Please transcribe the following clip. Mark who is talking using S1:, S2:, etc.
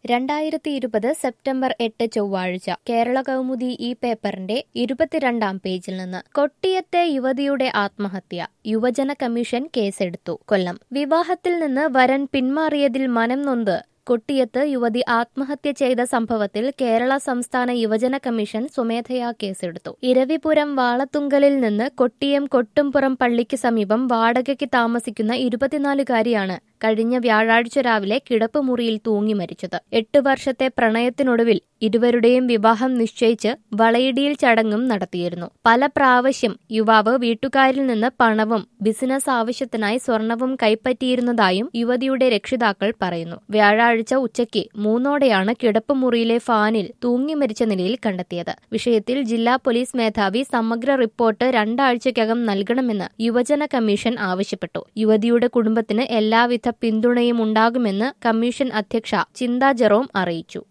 S1: രണ്ടായിരത്തി ഇരുപത് സെപ്റ്റംബർ എട്ട് ചൊവ്വാഴ്ച കേരള കൗമുദി ഈ പേപ്പറിന്റെ ഇരുപത്തിരണ്ടാം പേജിൽ നിന്ന് കൊട്ടിയത്തെ യുവതിയുടെ ആത്മഹത്യ യുവജന കമ്മീഷൻ കേസെടുത്തു കൊല്ലം വിവാഹത്തിൽ നിന്ന് വരൻ പിന്മാറിയതിൽ മനം നൊന്ത് കൊട്ടിയത്ത് യുവതി ആത്മഹത്യ ചെയ്ത സംഭവത്തിൽ കേരള സംസ്ഥാന യുവജന കമ്മീഷൻ സ്വമേധയാ കേസെടുത്തു ഇരവിപുരം വാളത്തുങ്കലിൽ നിന്ന് കൊട്ടിയം കൊട്ടുംപുറം പള്ളിക്ക് സമീപം വാടകയ്ക്ക് താമസിക്കുന്ന ഇരുപത്തിനാലുകാരിയാണ് കഴിഞ്ഞ വ്യാഴാഴ്ച രാവിലെ കിടപ്പുമുറിയിൽ തൂങ്ങി മരിച്ചത് എട്ട് വർഷത്തെ പ്രണയത്തിനൊടുവിൽ ഇരുവരുടെയും വിവാഹം നിശ്ചയിച്ച് വളയിടിയിൽ ചടങ്ങും നടത്തിയിരുന്നു പല പ്രാവശ്യം യുവാവ് വീട്ടുകാരിൽ നിന്ന് പണവും ബിസിനസ് ആവശ്യത്തിനായി സ്വർണവും കൈപ്പറ്റിയിരുന്നതായും യുവതിയുടെ രക്ഷിതാക്കൾ പറയുന്നു വ്യാഴാഴ്ച ഉച്ചയ്ക്ക് മൂന്നോടെയാണ് കിടപ്പുമുറിയിലെ ഫാനിൽ തൂങ്ങി മരിച്ച നിലയിൽ കണ്ടെത്തിയത് വിഷയത്തിൽ ജില്ലാ പോലീസ് മേധാവി സമഗ്ര റിപ്പോർട്ട് രണ്ടാഴ്ചയ്ക്കകം നൽകണമെന്ന് യുവജന കമ്മീഷൻ ആവശ്യപ്പെട്ടു യുവതിയുടെ കുടുംബത്തിന് എല്ലാവിധ പിന്തുണയും ഉണ്ടാകുമെന്ന് കമ്മീഷൻ അധ്യക്ഷ ചിന്താ ജെറോം അറിയിച്ചു